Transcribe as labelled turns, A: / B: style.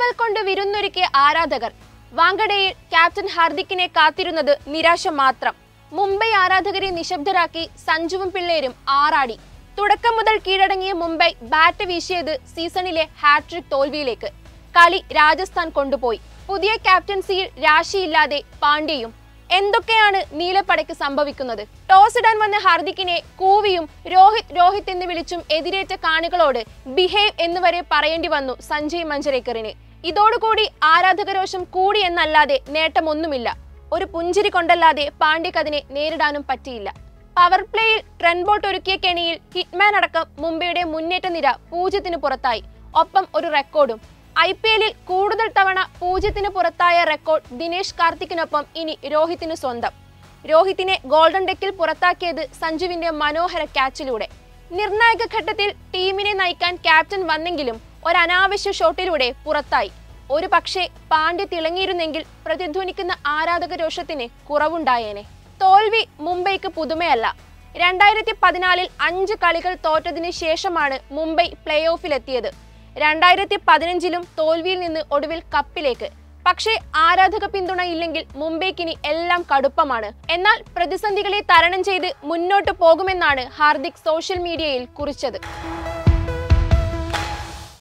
A: കണ്ണുകൾ കൊണ്ട് വിരുന്നൊരുക്കിയ ആരാധകർ വാങ്കഡയിൽ ക്യാപ്റ്റൻ ഹാർദിക്കിനെ കാത്തിരുന്നത് നിരാശ മാത്രം മുംബൈ ആരാധകരെ നിശബ്ദരാക്കി സഞ്ജുവും പിള്ളേരും ആറാടി തുടക്കം മുതൽ കീഴടങ്ങിയ മുംബൈ ബാറ്റ് വീശിയത് സീസണിലെ ഹാട്രിക് തോൽവിയിലേക്ക് കളി രാജസ്ഥാൻ കൊണ്ടുപോയി പുതിയ ക്യാപ്റ്റൻസിയിൽ രാശിയില്ലാതെ പാണ്ഡ്യയും എന്തൊക്കെയാണ് നീലപ്പടയ്ക്ക് സംഭവിക്കുന്നത് ടോസ് ഇടാൻ വന്ന ഹാർദിക്കിനെ കൂവിയും രോഹിത് രോഹിത് എന്ന് വിളിച്ചും എതിരേറ്റ കാണികളോട് ബിഹേവ് എന്ന് വരെ പറയേണ്ടി വന്നു സഞ്ജയ് മഞ്ചരേക്കറിന് ഇതോടുകൂടി ആരാധകരോഷം കൂടി എന്നല്ലാതെ നേട്ടമൊന്നുമില്ല ഒരു പുഞ്ചിരി കൊണ്ടല്ലാതെ പാണ്ഡ്യക്ക് അതിനെ നേരിടാനും പറ്റിയില്ല പവർ പ്ലേയിൽ ട്രെൻഡ് ബോട്ട് ഒരുക്കിയ കെണിയിൽ ഹിറ്റ്മാൻ അടക്കം മുംബൈയുടെ മുന്നേറ്റ നിര പൂജ്യത്തിന് പുറത്തായി ഒപ്പം ഒരു റെക്കോർഡും ഐ പി എല്ലിൽ കൂടുതൽ തവണ പൂജ്യത്തിന് പുറത്തായ റെക്കോർഡ് ദിനേശ് കാർത്തിക്കിനൊപ്പം ഇനി രോഹിത്തിന് സ്വന്തം രോഹിത്തിനെ ഗോൾഡൻ ഡെക്കിൽ പുറത്താക്കിയത് സഞ്ജുവിന്റെ മനോഹര ക്യാച്ചിലൂടെ നിർണായക ഘട്ടത്തിൽ ടീമിനെ നയിക്കാൻ ക്യാപ്റ്റൻ വന്നെങ്കിലും ഒരു അനാവശ്യ ഷോട്ടിലൂടെ പുറത്തായി ഒരു പക്ഷേ പാണ്ഡ്യ തിളങ്ങിയിരുന്നെങ്കിൽ പ്രതിധ്വനിക്കുന്ന ആരാധക രോഷത്തിന് കുറവുണ്ടായേനെ തോൽവി മുംബൈക്ക് പുതുമയല്ല രണ്ടായിരത്തി പതിനാലിൽ അഞ്ച് കളികൾ തോറ്റതിന് ശേഷമാണ് മുംബൈ പ്ലേ ഓഫിലെത്തിയത് രണ്ടായിരത്തി പതിനഞ്ചിലും തോൽവിയിൽ നിന്ന് ഒടുവിൽ കപ്പിലേക്ക് പക്ഷേ ആരാധക പിന്തുണ ഇല്ലെങ്കിൽ മുംബൈക്കിനി എല്ലാം കടുപ്പമാണ് എന്നാൽ പ്രതിസന്ധികളെ തരണം ചെയ്ത് മുന്നോട്ട് പോകുമെന്നാണ് ഹാർദിക് സോഷ്യൽ മീഡിയയിൽ കുറിച്ചത്